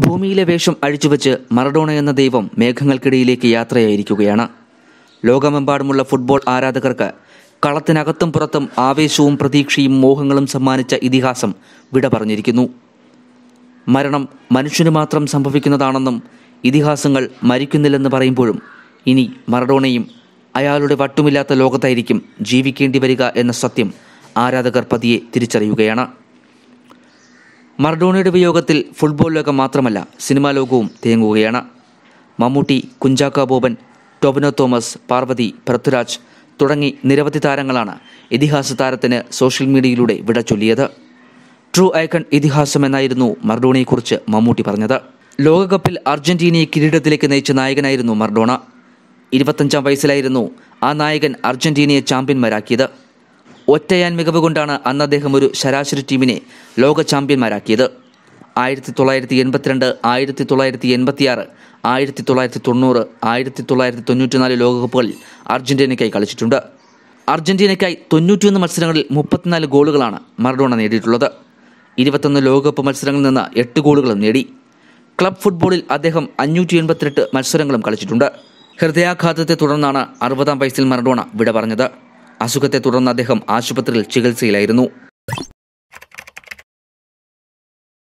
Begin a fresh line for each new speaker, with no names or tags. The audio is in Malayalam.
ഭൂമിയിലെ വേഷം അഴിച്ചുവെച്ച് മറഡോണ എന്ന ദൈവം മേഘങ്ങൾക്കിടയിലേക്ക് യാത്രയായിരിക്കുകയാണ് ലോകമെമ്പാടുമുള്ള ഫുട്ബോൾ ആരാധകർക്ക് കളത്തിനകത്തും പുറത്തും ആവേശവും പ്രതീക്ഷയും മോഹങ്ങളും സമ്മാനിച്ച ഇതിഹാസം വിട പറഞ്ഞിരിക്കുന്നു മരണം മനുഷ്യന് മാത്രം സംഭവിക്കുന്നതാണെന്നും ഇതിഹാസങ്ങൾ മരിക്കുന്നില്ലെന്ന് പറയുമ്പോഴും ഇനി മറഡോണയും അയാളുടെ വട്ടുമില്ലാത്ത ലോകത്തായിരിക്കും ജീവിക്കേണ്ടി വരിക എന്ന സത്യം ആരാധകർ പതിയെ തിരിച്ചറിയുകയാണ് മറഡോണയുടെ വിയോഗത്തിൽ ഫുട്ബോൾ ലോകം മാത്രമല്ല സിനിമാ ലോകവും തേങ്ങുകയാണ് മമ്മൂട്ടി കുഞ്ചാക്ക ബോബൻ ടൊബിനോ തോമസ് പാർവതി പൃഥ്വിരാജ് തുടങ്ങി നിരവധി താരങ്ങളാണ് ഇതിഹാസ താരത്തിന് സോഷ്യൽ മീഡിയയിലൂടെ വിട ചൊല്ലിയത് ട്രൂ ഐക്കൺ ഇതിഹാസം എന്നായിരുന്നു മർഡോണയെക്കുറിച്ച് മമ്മൂട്ടി പറഞ്ഞത് ലോകകപ്പിൽ അർജന്റീനയെ കിരീടത്തിലേക്ക് നയിച്ച നായകനായിരുന്നു മർഡോണ ഇരുപത്തഞ്ചാം വയസ്സിലായിരുന്നു ആ നായകൻ അർജന്റീനയെ ചാമ്പ്യന്മാരാക്കിയത് ഒറ്റയാൻ മികവ് കൊണ്ടാണ് അന്ന് അദ്ദേഹം ഒരു ശരാശരി ടീമിനെ ലോക ചാമ്പ്യന്മാരാക്കിയത് ആയിരത്തി തൊള്ളായിരത്തി എൺപത്തിരണ്ട് ആയിരത്തി തൊള്ളായിരത്തി എൺപത്തിയാറ് ആയിരത്തി തൊള്ളായിരത്തി തൊണ്ണൂറ് ആയിരത്തി തൊള്ളായിരത്തി തൊണ്ണൂറ്റിനാല് ലോകകപ്പുകളിൽ അർജന്റീനയ്ക്കായി കളിച്ചിട്ടുണ്ട് അർജന്റീനയ്ക്കായി തൊണ്ണൂറ്റിയൊന്ന് മത്സരങ്ങളിൽ മുപ്പത്തിനാല് ഗോളുകളാണ് മറഡോണ നേടിയിട്ടുള്ളത് ഇരുപത്തൊന്ന് ലോകകപ്പ് മത്സരങ്ങളിൽ നിന്ന് എട്ട് ഗോളുകളും നേടി ക്ലബ് ഫുട്ബോളിൽ അദ്ദേഹം അഞ്ഞൂറ്റി എൺപത്തിയെട്ട് മത്സരങ്ങളും കളിച്ചിട്ടുണ്ട് ഹൃദയാഘാതത്തെ തുടർന്നാണ് അറുപതാം വയസ്സിൽ മറഡോണ വിട പറഞ്ഞത് അസുഖത്തെ തുടർന്ന് അദ്ദേഹം ആശുപത്രിയിൽ ചികിത്സയിലായിരുന്നു